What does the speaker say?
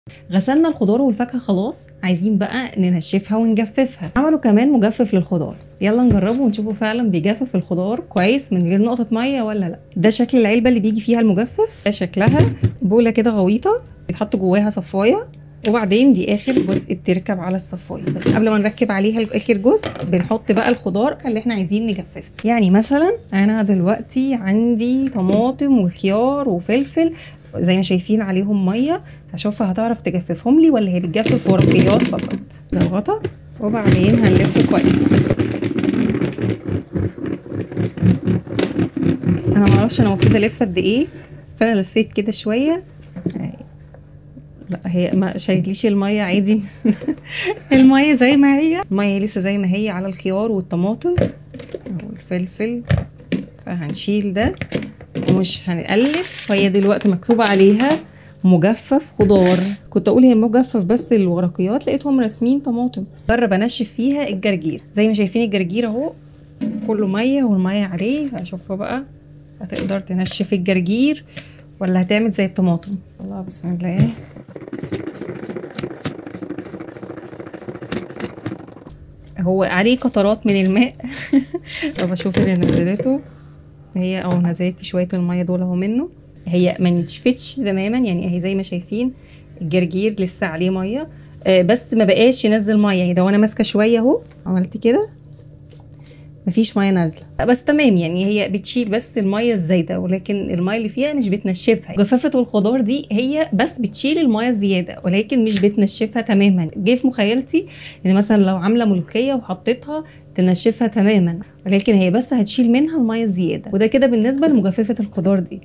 غسلنا الخضار والفاكهه خلاص عايزين بقى ننشفها ونجففها عملوا كمان مجفف للخضار يلا نجربه ونشوفه فعلا بيجفف الخضار كويس من غير نقطه ميه ولا لا ده شكل العلبه اللي بيجي فيها المجفف ده شكلها بوله كده غويطه بيتحط جواها صفايه وبعدين دي اخر جزء بتركب على الصفايه بس قبل ما نركب عليها اخر جزء بنحط بقى الخضار اللي احنا عايزين نجففه يعني مثلا انا دلوقتي عندي طماطم وخيار وفلفل زي ما شايفين عليهم ميه هشوفها هتعرف تجففهم لي ولا هي بتجفف ورقيات فقط ده الغطا وبعدين هنلفه كويس انا معرفش انا المفروض الف قد ايه فانا لفيت كده شويه لا هي ما شايليش الميه عادي الميه زي ما هي الميه لسه زي ما هي على الخيار والطماطم والفلفل فهنشيل ده ومش هنألف هي دلوقتي مكتوب عليها مجفف خضار كنت اقول هي مجفف بس الورقيات لقيتهم راسمين طماطم جرب انشف فيها الجرجير زي ما شايفين الجرجير اهو كله ميه والميه عليه هشوفها بقى هتقدر تنشف الجرجير ولا هتعمل زي الطماطم الله بسم الله هو عليه قطرات من الماء طب اشوف اللي نزلته هي او نزلت شويه الميه دول اهو منه هي ما نشفتش تماما يعني هي زي ما شايفين الجرجير لسه عليه ميه آه بس ما بقاش ينزل ميه يعني لو انا ماسكه شويه اهو عملت كده مفيش ميه نازله بس تمام يعني هي بتشيل بس الميه الزايده ولكن الميه اللي فيها مش بتنشفها جفافه الخضار دي هي بس بتشيل الميه الزياده ولكن مش بتنشفها تماما جه في مخيلتي ان مثلا لو عامله ملوخيه وحطيتها تنشفها تماما ولكن هي بس هتشيل منها الميه الزياده وده كده بالنسبه لمجففه الخضار دي